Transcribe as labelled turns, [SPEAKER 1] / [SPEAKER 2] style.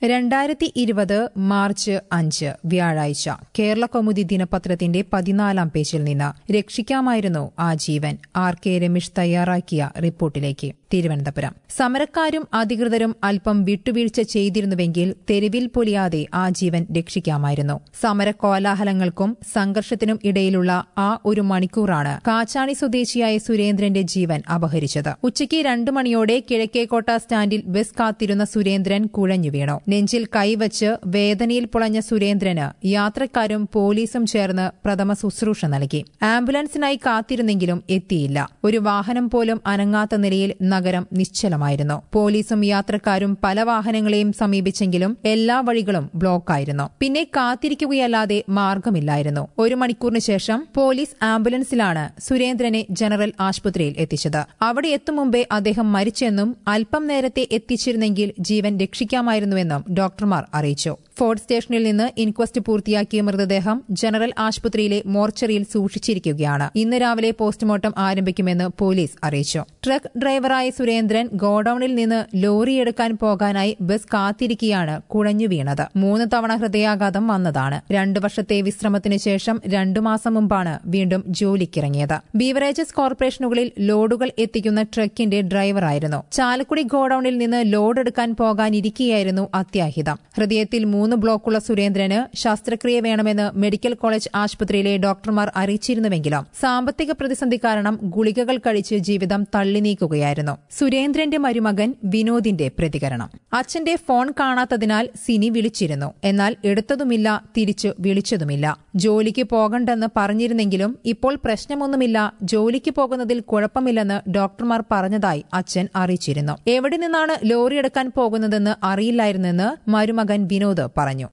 [SPEAKER 1] രണ്ടായിരത്തി ഇരുപത് മാർച്ച് അഞ്ച് വ്യാഴാഴ്ച കേരള കൗമുദി ദിനപത്രത്തിന്റെ പതിനാലാം പേജിൽ നിന്ന് രക്ഷിക്കാമായിരുന്നു ആ ജീവൻ ആർ കെ രമേഷ് തയ്യാറാക്കിയ റിപ്പോർട്ടിലേക്ക് തിരുവനന്തപുരം സമരക്കാരും അധികൃതരും അല്പം വിട്ടുവീഴ്ച ചെയ്തിരുന്നുവെങ്കിൽ തെരുവിൽ പൊലിയാതെ ആ ജീവൻ രക്ഷിക്കാമായിരുന്നു സമരകോലാഹലങ്ങൾക്കും സംഘർഷത്തിനും ഇടയിലുള്ള ആ ഒരു മണിക്കൂറാണ് കാച്ചാണി സ്വദേശിയായ സുരേന്ദ്രന്റെ ജീവൻ അപഹരിച്ചത് ഉച്ചയ്ക്ക് രണ്ടു മണിയോടെ കിഴക്കേക്കോട്ട സ്റ്റാൻഡിൽ ബസ് കാത്തിരുന്ന സുരേന്ദ്രൻ കുഴഞ്ഞു വീണു നെഞ്ചിൽ കൈവച്ച് വേദനയിൽ പുളഞ്ഞ സുരേന്ദ്രന് യാത്രക്കാരും പോലീസും ചേർന്ന് പ്രഥമ ശുശ്രൂഷ നൽകി ആംബുലൻസിനായി കാത്തിരുന്നെങ്കിലും എത്തിയില്ല ഒരു വാഹനം പോലും അനങ്ങാത്ത നിലയിൽ നഗരം നിശ്ചലമായിരുന്നു പോലീസും യാത്രക്കാരും പല വാഹനങ്ങളെയും സമീപിച്ചെങ്കിലും എല്ലാ വഴികളും ബ്ലോക്കായിരുന്നു പിന്നെ കാത്തിരിക്കുകയല്ലാതെ മാർഗമില്ലായിരുന്നു ഒരു മണിക്കൂറിന് ശേഷം പോലീസ് ആംബുലൻസിലാണ് സുരേന്ദ്രനെ ജനറൽ ആശുപത്രിയിൽ എത്തിച്ചത് അവിടെ എത്തും മുമ്പേ അദ്ദേഹം മരിച്ചെന്നും അല്പം നേരത്തെ എത്തിച്ചിരുന്നെങ്കിൽ ജീവൻ രക്ഷിക്കാമായിരുന്നുവെന്നും ഡോക്ടർമാർ അറിയിച്ചു ഫോർട്ട് സ്റ്റേഷനിൽ നിന്ന് ഇൻക്വസ്റ്റ് പൂർത്തിയാക്കിയ മൃതദേഹം ജനറൽ ആശുപത്രിയിലെ മോർച്ചറിയിൽ സൂക്ഷിച്ചിരിക്കുകയാണ് ഇന്ന് രാവിലെ പോസ്റ്റ്മോർട്ടം ആരംഭിക്കുമെന്ന് പോലീസ് അറിയിച്ചു ട്രക്ക് ഡ്രൈവറായ സുരേന്ദ്രൻ ഗോഡൌണിൽ നിന്ന് ലോറി എടുക്കാൻ പോകാനായി ബസ് കാത്തിരിക്കെയാണ് കുഴഞ്ഞു വീണത് മൂന്ന് തവണ ഹൃദയാഘാതം വന്നതാണ് രണ്ടു വർഷത്തെ വിശ്രമത്തിന് ശേഷം രണ്ടു മാസം മുമ്പാണ് വീണ്ടും ജോലിക്കിറങ്ങിയത് ബീവറേജസ് കോർപ്പറേഷനുകളിൽ ലോഡുകൾ എത്തിക്കുന്ന ട്രക്കിന്റെ ഡ്രൈവറായിരുന്നു ചാലക്കുടി ഗോഡൌണിൽ നിന്ന് ലോഡ് എടുക്കാൻ പോകാനിരിക്കെയായിരുന്നു അത്യാഹിതം ഹൃദയത്തിൽ മൂന്ന് ബ്ലോക്കുള്ള സുരേന്ദ്രന് ശസ്ത്രക്രിയ വേണമെന്ന് മെഡിക്കൽ കോളേജ് ആശുപത്രിയിലെ ഡോക്ടർമാർ അറിയിച്ചിരുന്നുവെങ്കിലും സാമ്പത്തിക പ്രതിസന്ധി കാരണം ഗുളികകൾ കഴിച്ച് ജീവിതം തള്ളി നീക്കുകയായിരുന്നു സുരേന്ദ്രന്റെ മരുമകൻ വിനോദിന്റെ പ്രതികരണം അച്ഛന്റെ ഫോൺ കാണാത്തതിനാൽ സിനി വിളിച്ചിരുന്നു എന്നാൽ എടുത്തതുമില്ല തിരിച്ചു വിളിച്ചതുമില്ല ജോലിക്ക് പോകണ്ടെന്ന് പറഞ്ഞിരുന്നെങ്കിലും ഇപ്പോൾ പ്രശ്നമൊന്നുമില്ല ജോലിക്ക് പോകുന്നതിൽ കുഴപ്പമില്ലെന്ന് ഡോക്ടർമാർ പറഞ്ഞതായി അച്ഛൻ അറിയിച്ചിരുന്നു എവിടെ നിന്നാണ് ലോറി എടുക്കാൻ പോകുന്നതെന്ന് അറിയില്ലായിരുന്നെന്ന് മരുമകൻ വിനോദ് പറഞ്ഞു